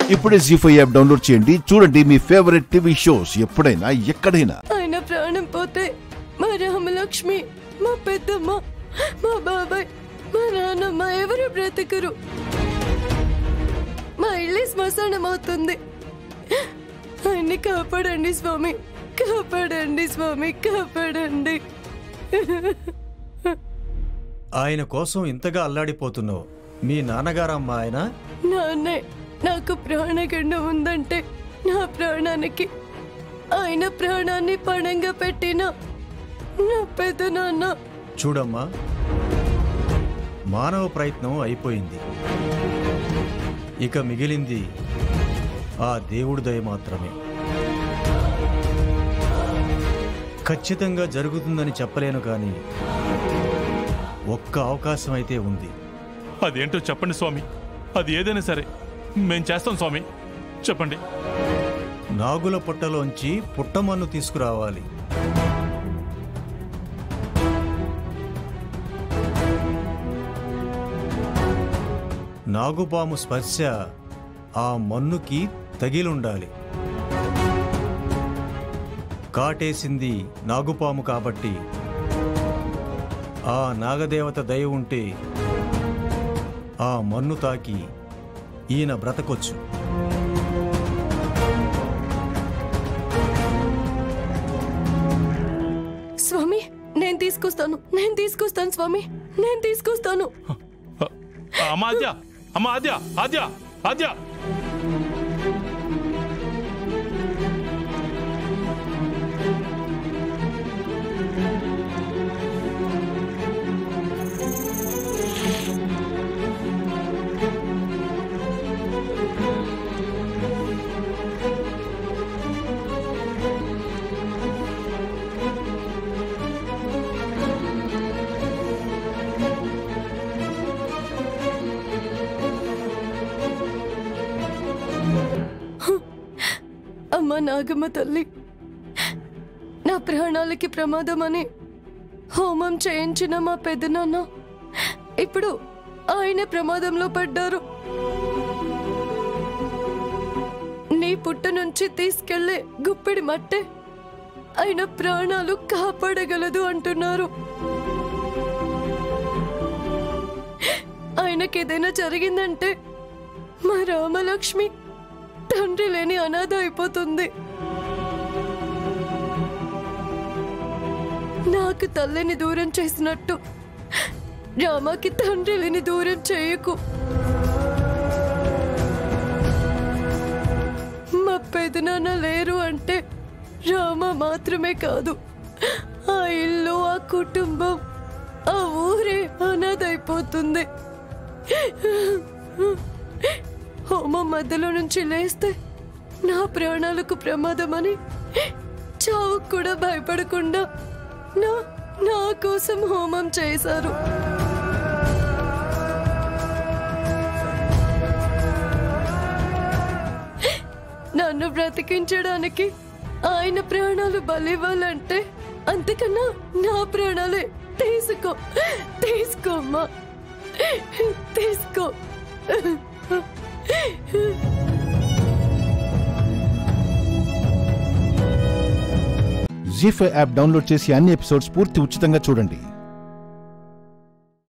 ఇప్పుడే G five app download చేయండి చూడండి మీ ఫేవరెట్ టీవీ షోస్ ఎప్పుడైనా ఎక్కడైనా ఆయన ప్రాణం పోతే మా రామలక్ష్మి మా పెద్దమ్మ మా బాబాయ్ మా నాన్నమ్మ ఎవరు బ్రతకరు మా ఇల్లు శ్మశానం అవుతుంది ఆయన్ని కాపాడండి స్వామి కాపాడండి స్వామి కాపాడండి ఆయన కోసం ఇంతగా అల్లాడిపోతున్నావు మీ నాన్నగారమ్మ ఆయన నాన్నే నాకు ప్రాణగండం ఉందంటే నా ప్రాణానికి ఆయన ప్రాణాన్ని పణంగా పెట్టిన నా పెద్ద నాన్న చూడమ్మా మానవ ప్రయత్నం అయిపోయింది ఇక మిగిలింది ఆ దేవుడి దయ మాత్రమే ఖచ్చితంగా జరుగుతుందని చెప్పలేను కానీ ఒక్క అవకాశం అయితే ఉంది అదేంటో చెప్పండి స్వామి అది ఏదైనా సరే మేం చేస్తాం స్వామి చెప్పండి నాగుల పుట్టలోంచి పుట్టమన్ను తీసుకురావాలి నాగుపాము స్పర్శ ఆ మన్నుకి తగిలుండాలి కాటేసింది నాగుపాము కాబట్టి ఆ నాగదేవత దయ ఉంటే ఆ మన్ను తాకి ఈయన బ్రతకొచ్చు స్వామి నేను తీసుకొస్తాను నేను తీసుకొస్తాను స్వామి నేను తీసుకొస్తాను అ- అమ్మ ఆద్య అమ్మ ఆద్య ఆద్య ఆద్య అమ్మ నాగమ్మ తల్లి నా ప్రాణాలకి ప్రమాదమని హోమం చేయించిన మా పెద్దనాన్న ఇప్పుడు ఆయన ప్రమాదంలో పడ్డారు నీ పుట్ట నుంచి తీసుకెళ్లే గుప్పిడి మట్టే ఆయన ప్రాణాలు కాపాడగలదు అంటున్నారు ఆయనకి ఏదైనా జరిగిందంటే మా రామలక్ష్మి తండ్రి లేని అనాథ అయిపోతుంది నాకు తల్లిని దూరం చేసినట్టు రామాకి తండ్రి లేని దూరం చేయకు మా పెదనాన్న లేరు అంటే రామ మాత్రమే కాదు ఆ ఇల్లు ఆ కుటుంబం ఆ ఊరే అనాథైపోతుంది హోమం మధ్యలో నుంచి లేస్తే నా ప్రాణాలకు ప్రమాదమని చావు కూడా భయపడకుండా నా నా కోసం హోమం చేశారు నన్ను బ్రతికించడానికి ఆయన ప్రాణాలు బలివ్వాలంటే అంతకన్నా నా ప్రాణాలే తీసుకో తీసుకోమ్మా తీసుకో జీ ఫైవ్ యాప్ డౌన్లోడ్ చేసి అన్ని ఎపిసోడ్స్ పూర్తి ఉచితంగా చూడండి